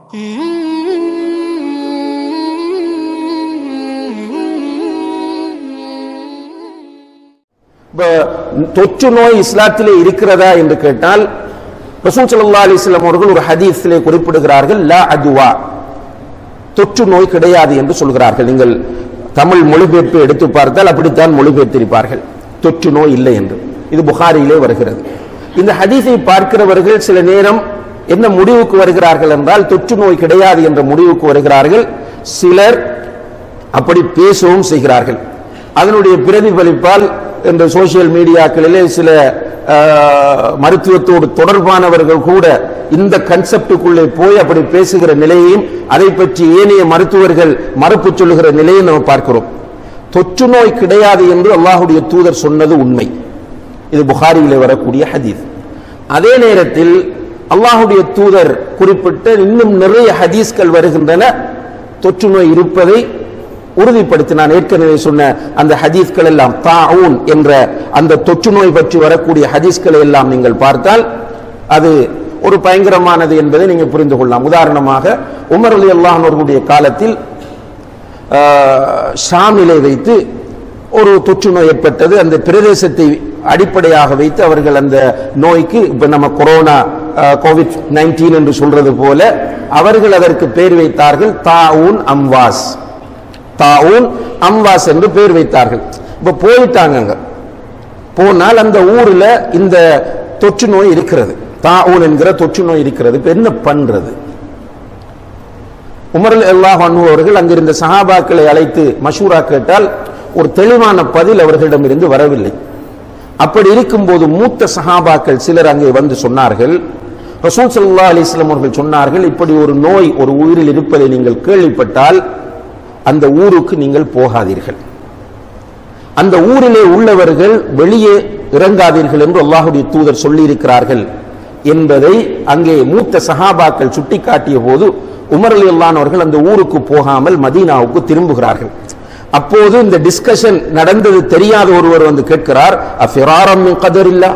இப்ப தொற்று நோய் இஸ்லாத்திலே இருக்கிறதா என்று கேட்டால் ரசூல் ஸல்லல்லாஹு அலைஹி வஸல்லம் அவர்கள் ஒரு ஹதீஸிலே குறிப்பிடுகிறார்கள் லா அதுவா தொற்று நோய் கிடையாது என்று சொல்கிறார்கள் நீங்கள் தமிழ் மொழிபெயர்ப்பு எடுத்து பார்த்தால் அப்படித்தான் மொழிபெயர்த்திருப்பார்கள் தொற்று நோய் இல்லை என்று இது புகாரியிலே வருகிறது இந்த ஹதீஸை பார்க்கிறவர்கள் சில நேரம் என்ன முடிவுக்கு வருகிறார்கள் என்றால் தொற்று நோய் கிடையாது என்ற முடிவுக்கு வருகிறார்கள் சிலர் அப்படி பேசவும் செய்கிறார்கள் அதனுடைய பிரதிபலிப்பால் இந்த சோசியல் மீடியாக்களிலே சில ஆஹ், மருத்துவத்தோடு தொடர்பானவர்கள் கூட இந்த கன்செப்டுக்குள்ளே போய் அப்படி பேசுகிற நிலையையும் அதை பற்றி ஏனைய மருத்துவர்கள் மறுப்பு சொல்லுகிற நிலையை நம்ம பார்க்கிறோம் தொற்று நோய் கிடையாது என்று அல்லாஹுடைய தூதர் சொன்னது உண்மை இது புகாரியிலே வரக்கூடிய ஹதீஸ் அதே நேரத்தில் அல்லாஹுடைய தூதர் குறிப்பிட்ட இன்னும் நிறைய ஹதீஸ்கள் வருகின்றன தொற்று நோய் இருப்பதை உறுதிப்படுத்தி நான் ஏற்கனவே சொன்ன அந்த ஹதீஸ்கள் எல்லாம் தாஊன் என்ற அந்த தொற்று நோய் பற்றி வரக்கூடிய ஹதீஸ்களை எல்லாம் நீங்கள் பார்த்தால் அது ஒரு பயங்கரமானது என்பதை நீங்கள் புரிந்து கொள்ளலாம் உதாரணமாக உமர் அலி அல்லாஹனுடைய காலத்தில் ஆஹ், ஷாமிலே வைத்து ஒரு தொற்று நோய் ஏற்பட்டது அந்த பிரதேசத்தை அடிப்படையாக வைத்து அவர்கள் அந்த நோய்க்கு இப்ப நம்ம கொரோனா கோவிட் நைன்டீன் என்று சொல்றது போல அவர்கள் அதற்கு பேர் வைத்தார்கள் தாவூன் அம்வாஸ் தாவூன் அம்வாஸ் என்று பேர் வைத்தார்கள் இப்ப போயிட்டாங்க அங்க. போனால் அந்த ஊர்ல இந்த தொற்று நோய் இருக்கிறது தாவூன் என்கிற தொற்று நோய் இருக்கிறது இப்ப என்ன பண்றது உமர் அல்லாஹ் அவர்கள் அங்கிருந்த சஹாபாக்களை அழைத்து மஷூரா கேட்டால் ஒரு தெளிவான பதில் அவர்களிடமிருந்து வரவில்லை அப்படி இருக்கும்போது மூத்த சஹாபாக்கள் சிலர் அங்கே வந்து சொன்னார்கள் ரசூல் ஸல்லல்லாஹு அலைஹி வஸல்லம் அவர்கள் சொன்னார்கள் இப்படி ஒரு நோய் ஒரு உயிரில் இருப்பதை நீங்கள் கேள்விப்பட்டால் அந்த ஊருக்கு நீங்கள் போகாதீர்கள் அந்த ஊரிலே உள்ளவர்கள் வெளியே இறங்காதீர்கள் என்று அல்லாஹுடைய தூதர் சொல்லியிருக்கிறார்கள் என்பதை அங்கே மூத்த சஹாபாக்கள் சுட்டிக்காட்டிய போது உமர் அலி அவர்கள் அந்த ஊருக்கு போகாமல் மதீனாவுக்கு திரும்புகிறார்கள் அப்போது இந்த டிஸ்கஷன் நடந்தது தெரியாத ஒருவர் வந்து கேட்கிறார் அஃபிராரம் கதரில்லா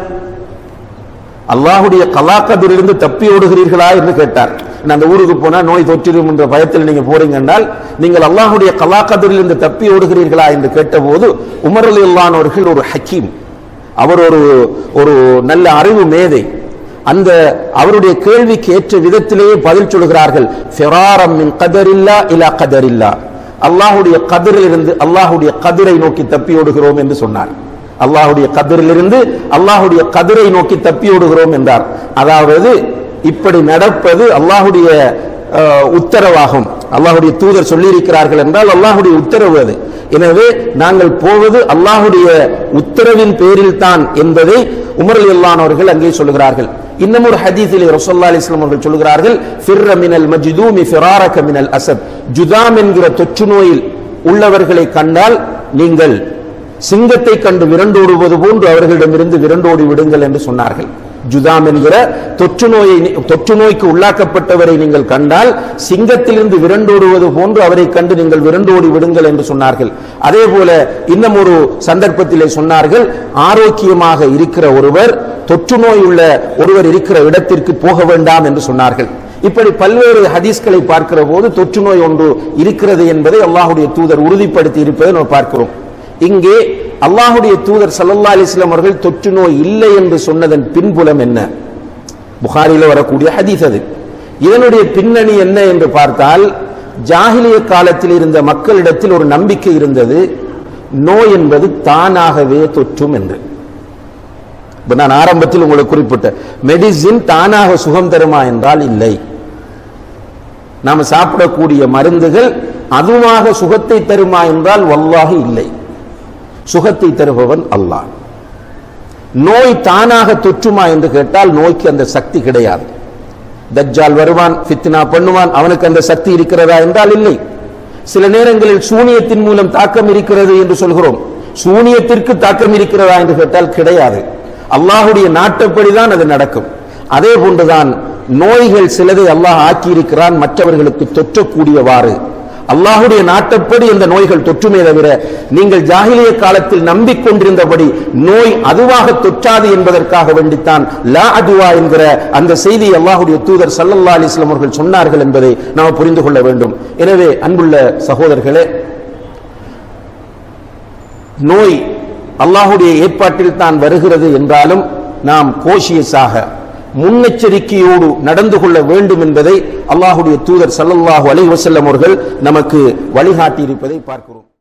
அல்லாஹுடைய கலாக்கதிலிருந்து தப்பி ஓடுகிறீர்களா என்று கேட்டார் நான் அந்த ஊருக்கு போனா நோய் தொற்றிடும் என்ற பயத்தில் நீங்க போறீங்க என்றால் நீங்கள் அல்லாஹுடைய கலாக்கதிலிருந்து தப்பி ஓடுகிறீர்களா என்று கேட்டபோது உமர் அலி அவர்கள் ஒரு ஹக்கீம் அவர் ஒரு ஒரு நல்ல அறிவு மேதை அந்த அவருடைய கேள்விக்கு ஏற்ற விதத்திலேயே பதில் சொல்கிறார்கள் ஃபிராரம் மின் கதரில்லா இலா கதரில்லா அல்லாஹுடைய கதிரிலிருந்து அல்லாஹுடைய கதிரை நோக்கி தப்பி ஓடுகிறோம் என்று சொன்னார் அல்லாஹுடைய கதிரிலிருந்து அல்லாஹுடைய கதிரை நோக்கி தப்பி ஓடுகிறோம் என்றார் அதாவது இப்படி நடப்பது அல்லாஹுடைய அஹ், உத்தரவாகும் அல்லாஹுடைய தூதர் சொல்லியிருக்கிறார்கள் என்றால் அல்லாஹுடைய உத்தரவு அது எனவே நாங்கள் போவது அல்லாஹுடைய உத்தரவின் பேரில் தான் என்பதை உமர் அலி அவர்கள் அங்கே சொல்லுகிறார்கள் இன்னும் ஒரு ஹதீஸிலே ரசூல்லா அலிஸ்லாம் அவர்கள் சொல்கிறார்கள் ஃபிர்ர மினல் மஜ்தூமி ஃபிராரக மினல் அசத் ஜுதாம் என்கிற தொற்று நோயில் உள்ளவர்களை கண்டால் நீங்கள் சிங்கத்தை கண்டு விரண்டோடுவது போன்று அவர்களிடமிருந்து விரண்டோடி விடுங்கள் என்று சொன்னார்கள் ஜுதாம் என்கிற தொற்று நோயை தொற்று நோய்க்கு உள்ளாக்கப்பட்டவரை நீங்கள் கண்டால் சிங்கத்திலிருந்து விரண்டோடுவது போன்று அவரை கண்டு நீங்கள் விரண்டோடி விடுங்கள் என்று சொன்னார்கள் அதே போல இன்னும் ஒரு சந்தர்ப்பத்திலே சொன்னார்கள் ஆரோக்கியமாக இருக்கிற ஒருவர் தொற்று நோய் உள்ள ஒருவர் இருக்கிற இடத்திற்கு போக வேண்டாம் என்று சொன்னார்கள் இப்படி பல்வேறு ஹதீஸ்களை பார்க்கிற போது தொற்று நோய் ஒன்று இருக்கிறது என்பதை அல்லாஹுடைய தூதர் உறுதிப்படுத்தி இருப்பதை நாம் பார்க்கிறோம் இங்கே அல்லாஹுடைய தூதர் சல்லல்லா அலிஸ்லாம் அவர்கள் தொற்று நோய் இல்லை என்று சொன்னதன் பின்புலம் என்ன புகாரில வரக்கூடிய ஹதீஸ் அது இதனுடைய பின்னணி என்ன என்று பார்த்தால் ஜாகிலிய காலத்தில் இருந்த மக்களிடத்தில் ஒரு நம்பிக்கை இருந்தது நோய் என்பது தானாகவே தொற்றும் என்று இப்ப நான் ஆரம்பத்தில் உங்களுக்கு குறிப்பிட்ட மெடிசின் தானாக சுகம் தருமா என்றால் இல்லை நாம சாப்பிடக்கூடிய மருந்துகள் அதுவாக சுகத்தை தருமா என்றால் வல்லாஹி இல்லை சுகத்தை தருபவன் அல்லாஹ் நோய் தானாக தொற்றுமா என்று கேட்டால் நோய்க்கு அந்த சக்தி கிடையாது தஜ்ஜால் வருவான் ஃபித்னா பண்ணுவான் அவனுக்கு அந்த சக்தி இருக்கிறதா என்றால் இல்லை சில நேரங்களில் சூனியத்தின் மூலம் தாக்கம் இருக்கிறது என்று சொல்கிறோம் சூனியத்திற்கு தாக்கம் இருக்கிறதா என்று கேட்டால் கிடையாது அல்லாஹுடைய நாட்டப்படிதான் அது நடக்கும் அதே போன்றுதான் நோய்கள் சிலதை அல்லாஹ் ஆக்கியிருக்கிறான் மற்றவர்களுக்கு தொற்றக்கூடியவாறு அல்லாஹுடைய நாட்டப்படி இந்த நோய்கள் தொற்றுமே தவிர நீங்கள் ஜாகிலிய காலத்தில் நம்பிக்கொண்டிருந்தபடி நோய் அதுவாக தொற்றாது என்பதற்காக வேண்டித்தான் லா அதுவா என்கிற அந்த செய்தி அல்லாஹுடைய தூதர் சல்லல்லா அலிஸ்லாம் அவர்கள் சொன்னார்கள் என்பதை நாம் புரிந்து கொள்ள வேண்டும் எனவே அன்புள்ள சகோதரர்களே நோய் அல்லாஹுடைய ஏற்பாட்டில் தான் வருகிறது என்றாலும் நாம் கோஷியஸாக முன்னெச்சரிக்கையோடு நடந்து கொள்ள வேண்டும் என்பதை அல்லாஹுடைய தூதர் சல்லல்லாஹு அலைஹி வஸல்லம் அவர்கள் நமக்கு வழிகாட்டி இருப்பதை பார்க்கிறோம்